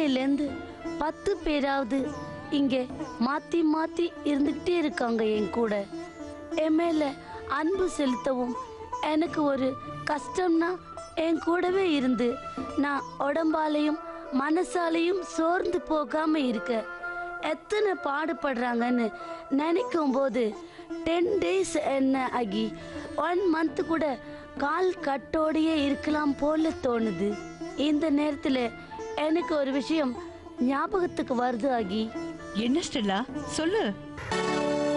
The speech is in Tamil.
நாளையிலேருந்து பத்து பேராவது இங்கே மாத்தி மாத்தி இருந்துகிட்டே இருக்காங்க என் கூட என் மேல அன்பு செலுத்தவும் எனக்கு ஒரு கஷ்டம்னா என் கூடவே இருந்து நான் உடம்பாலையும் மனசாலையும் சோர்ந்து போகாம இருக்க எத்தனை பாடுபடுறாங்கன்னு நினைக்கும் போது டென் டேஸ் என்ன ஆகி ஒன் மந்த் கூட கால் கட்டோடையே இருக்கலாம் போல தோணுது இந்த நேரத்தில் எனக்கு ஒரு விஷயம் ஞாபகத்துக்கு வருது ஆகி என்ன ஸ்டெல்லா சொல்லு